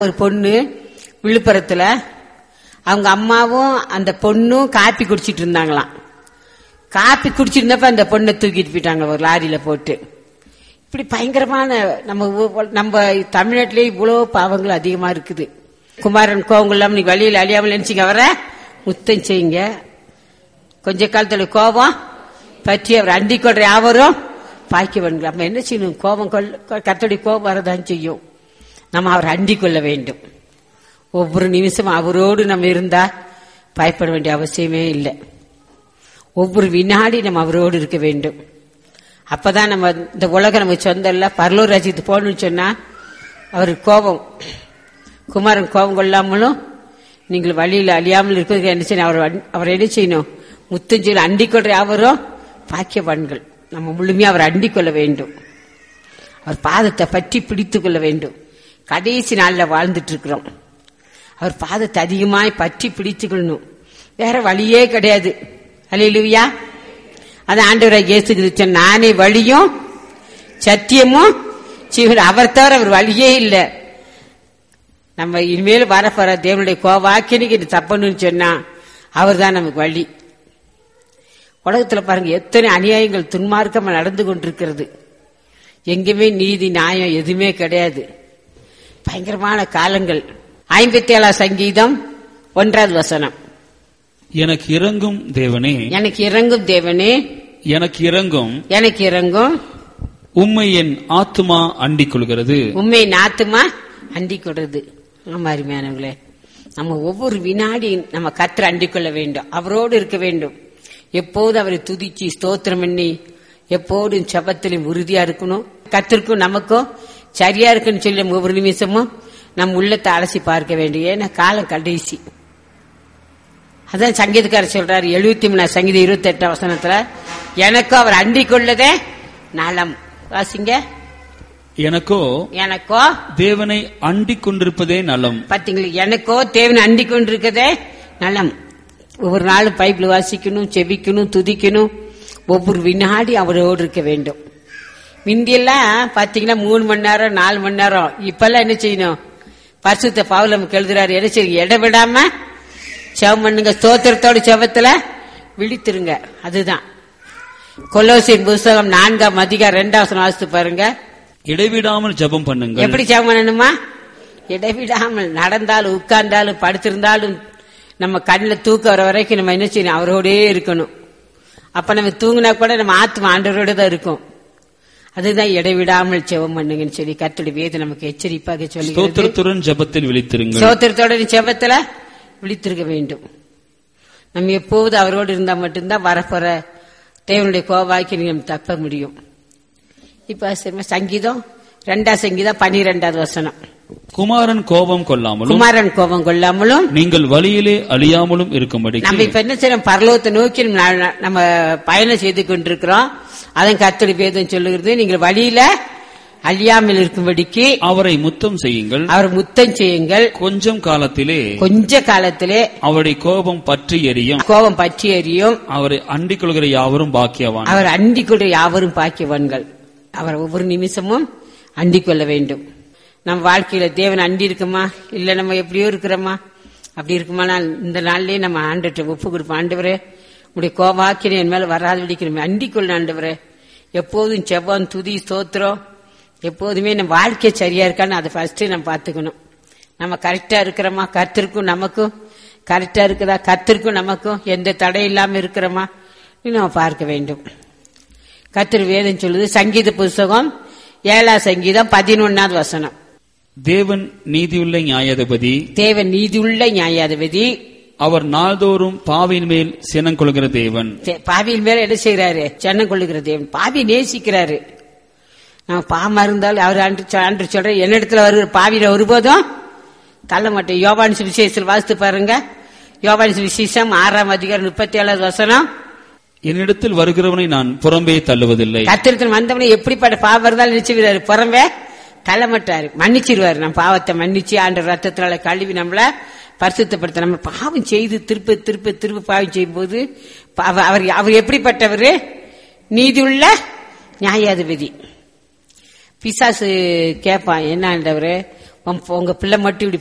ஒரு பொண்ணு விழுப்புரத்துல அவங்க அம்மாவும் அந்த பொண்ணும் காப்பி குடிச்சிட்டு இருந்தாங்களாம் காப்பி குடிச்சிருந்தப்ப அந்த பொண்ணை தூக்கிட்டு போயிட்டாங்க ஒரு லாரியில போட்டு இப்படி பயங்கரமான நம்ம ஊ- நம்ம தமிழ்நாட்டிலே இவ்வளவு பாவங்கள் அதிகமா இருக்குது குமாரன் கோவங்குள்ளாம நீ வழியில் அழியாமல் நினைச்சீங்க அவரை முத்தம் செய்யுங்க கொஞ்ச காலத்துல கோபம் பற்றி அவர் அண்டி கொள்ற யாவரும் பாய்க்கவன்கள் நம்ம என்ன செய்யணும் கோபம் கொள்ள கத்தோடைய கோபம் வரதான் செய்யும் நம்ம அவர் அண்டிக் கொள்ள வேண்டும் ஒவ்வொரு நிமிஷம் அவரோடு நம்ம இருந்தா பயப்பட வேண்டிய அவசியமே இல்லை ஒவ்வொரு வினாடி நம்ம அவரோடு இருக்க வேண்டும் அப்பதான் நம்ம இந்த உலகம் நமக்கு சொந்தம் இல்ல பரலூர் ராஜ்யத்துக்கு போகணும்னு சொன்னா அவர் கோபம் குமாரன் கோபம் கொள்ளாமலும் நீங்கள் வழியில் அழியாமல் இருக்கிறதுக்கு என்ன செய்யணும் அவர் அன்- அவர் என்ன செய்யணும் முத்தஞ்சொல் அண்டிக் கொள்ற அவரும் பாக்கியவான்கள் நம்ம முழுமையா அவர் அண்டிக் கொள்ள வேண்டும் அவர் பாதத்தை பற்றி பிடித்துக் கொள்ள வேண்டும் கடைசி நாள்ல வாழ்ந்துட்டு இருக்கிறோம் அவர் பாதத்தை அதிகமாய் பற்றி பிடித்துக் கொள்ளணும் வேற வழியே கிடையாது அலையிலுவியா அது ஆண்டவராக இயேசு கிறிஸ்து நானே வழியும் சத்தியமும் ஜீவன் அவர் தவிர அவர் வழியே இல்லை நம்ம இனிமேல் வரப்போற தேவனுடைய கோவாக்கினிக்கு இது தப்பணும்னு சொன்னா அவர் தான் நமக்கு வழி உலகத்துல பாருங்க எத்தனை அநியாயங்கள் துன்மார்க்கமா நடந்து கொண்டிருக்கிறது எங்குமே நீதி நியாயம் எதுவுமே கிடையாது பயங்கரமான காலங்கள் ஐம்பத்தி ஏழாம் சங்கீதம் ஒன்றாவது வசனம் எனக்கு இறங்கும் தேவனே எனக்கு இறங்கும் தேவனே எனக்கு இறங்கும் எனக்கு இறங்கும் உம்மை என் ஆத்துமா அண்டிக் கொள்கிறது உண்மை நாத்துமா அண்டி கொடுறது ஆமா அருமையானவங்களே நம்ம ஒவ்வொரு வினாடியும் நம்ம கத்திர அண்டிக் கொள்ள வேண்டும் அவரோடு இருக்க வேண்டும் எப்போது அவரை துதிச்சு ஸ்தோத்திரம் பண்ணி எப்போதும் செபத்திலும் உறுதியா இருக்கணும் கத்திற்கும் நமக்கும் சரியா இருக்குன்னு சொல்லி நம்ம ஒவ்வொரு நிமிஷமும் நம்ம உள்ளத்தை அலசி பார்க்க வேண்டும் ஏன்னா காலம் கடைசி அதான் சங்கீதக்காரர் சொல்றாரு எழுபத்தி மூணாம் சங்கீதம் இருபத்தி எட்டாம் வசனத்துல எனக்கும் அவர் அண்டிக் கொள்ளதே நலம் வாசிங்க எனக்கோ எனக்கோ தேவனை அண்டிக் கொண்டிருப்பதே நலம் பாத்தீங்களா எனக்கோ தேவன் அண்டி கொண்டிருக்கதே நலம் ஒவ்வொரு நாளும் பைபிள் வாசிக்கணும் செபிக்கணும் துதிக்கணும் ஒவ்வொரு வினாடி அவரோடு இருக்க வேண்டும் முந்தியெல்லாம் பாத்தீங்கன்னா மூணு மணி நேரம் நாலு மணி நேரம் இப்பெல்லாம் என்ன செய்யணும் பரிசுத்த பவுல் நமக்கு எழுதுறாரு என்ன செய்யுங்க இட விடாம செவம் பண்ணுங்க ஸ்தோத்திரத்தோட செவத்துல விழித்திருங்க அதுதான் கொலோசின் புஸ்தகம் நான்காம் அதிகாரம் ரெண்டாவது வாசித்து பாருங்க இடைவிடாமல் ஜெபம் பண்ணுங்கள் எப்படி ஜெபம் பண்ணணுமா இடைவிடாமல் நடந்தாலும் உட்கார்ந்தாலும் படுத்திருந்தாலும் நம்ம கண்ணில் தூக்கம் வர வரைக்கும் நம்ம என்ன செய்யணும் அவரோடே இருக்கணும் அப்ப நம்ம தூங்கினா கூட நம்ம ஆத்மா ஆண்டவரோட தான் இருக்கும் அதுதான் இடைவிடாமல் ஜெபம் பண்ணுங்கன்னு சொல்லி கர்த்தருடைய வேதம் நமக்கு எச்சரிப்பாக சொல்லி ஸ்தோத்திரத்துடன் ஜெபத்தில் விழித்திருங்கள் சோத்திரத்தோட நீ செபத்துல விழித்திருக்க வேண்டும் நம்ம எப்போது அவரோடு இருந்தா மட்டும்தான் வரப்போற தேவனுடைய கோவாக்கி நம்ம தப்ப முடியும் இப்ப சரி, சங்கீதம் ரெண்டாம் சங்கீதம் பனிரெண்டாவது வசனம் குமாரன் கோபம் கொள்ளாமலும் குமாரன் கோபம் கொள்ளாமலும் நீங்கள் வழியிலே அழியாமலும் இருக்கும்படி நம்ம இப்ப என்ன செய்யறோம் பரலோகத்தை நோக்கி நம்ம- நம்ம பயணம் செய்து கொண்டிருக்கிறோம் அதன் கர்த்தருடைய வேதம் சொல்லுகிறது நீங்கள் வழியில அழியாமல் இருக்கும்படிக்கு அவரை முத்தம் செய்யுங்கள் அவர் முத்தம் செய்யுங்கள் கொஞ்சம் காலத்திலே கொஞ்ச காலத்திலே அவருடைய கோபம் பற்றி எரியும் கோபம் பற்றி எறியும் அவரை அண்டிக் கொள்கிற யாவரும் பாக்கியவான் அவர் அண்டிக் கொள்ற யாவரும் பாக்கியவான்கள் அவர் ஒவ்வொரு நிமிஷமும் அண்டிக் கொள்ள வேண்டும் நம்ம வாழ்க்கையில தேவன் அண்டி இருக்குமா இல்ல நம்ம எப்படியோ இருக்கிறோமா அப்படி இருக்குமானா இந்த நாள்லயே நம்ம ஆண்டுட்டு ஒப்பு கொடுப்போம் ஆண்டவரே உடைய கோபாக்கின என் மேல வராது விடிக்கணும் அண்டிக் கொள்ள ஆண்டவரே எப்போதும் செவ்வான் துதி ஸ்தோத்திரம் எப்போதுமே நம்ம வாழ்க்கை சரியா இருக்கான்னு அதை ஃபர்ஸ்ட் நம்ம பார்த்துக்கணும் நம்ம கரெக்டா இருக்கிறோமா கத்திற்கும் நமக்கும் கரெக்டா இருக்குதா கத்திற்கும் நமக்கும் எந்த தடை இல்லாம இருக்கிறோமா நம்ம பார்க்க வேண்டும் கத்திர வேதம் சொல்லுது சங்கீத புஸ்தகம் ஏழாம் சங்கீதம் பதினொன்னாவது வசனம் தேவன் நீதியுள்ள நியாயாதிபதி தேவன் நீதியுள்ள நியாயாதிபதி அவர் நாள்தோறும் பாவின் மேல் சினம் கொள்கிற தேவன் தே- பாவியின் மேல என்ன செய்யறாரு சென்னம் கொள்ளுகிற தேவன் பாவி நேசிக்கிறாரு நம்ம பாமா இருந்தாலும் அவர் ஆண்டு சொ- ஆண்டு சொல்ற என்னிடத்துல வருகிற பாவியில ஒருபோதும் தள்ள மாட்டேன் யோவான் விசேஷத்தில் வாசித்து பாருங்க யோவான் விசேஷம் ஆறாம் அதிகாரம் முப்பத்தி ஏழாவது வசனம் என்னிடத்தில் வருகிறவனை நான் புறம்பே தள்ளுவதில்லை கத்திரத்தில் வந்தவனை எப்படிப்பட்ட பாவம் இருந்தாலும் நினைச்சுக்கிறாரு புறம்பே தள்ள மாட்டாரு மன்னிச்சிருவாரு நம்ம பாவத்தை மன்னிச்சு ஆண்டு ரத்தத்தினால கழுவி நம்மள பரிசுத்தப்படுத்த நம்ம பாவம் செய்து திருப்ப திருப்ப திருப்ப பாவம் செய்யும் போது பாவ- அவர் அவர் எப்படிப்பட்டவர் நீதியுள்ள நியாயாதிபதி பிசாசு கேட்பான் என்ன ஆண்டவரே உன்- உங்க பிள்ளை மட்டும் இப்படி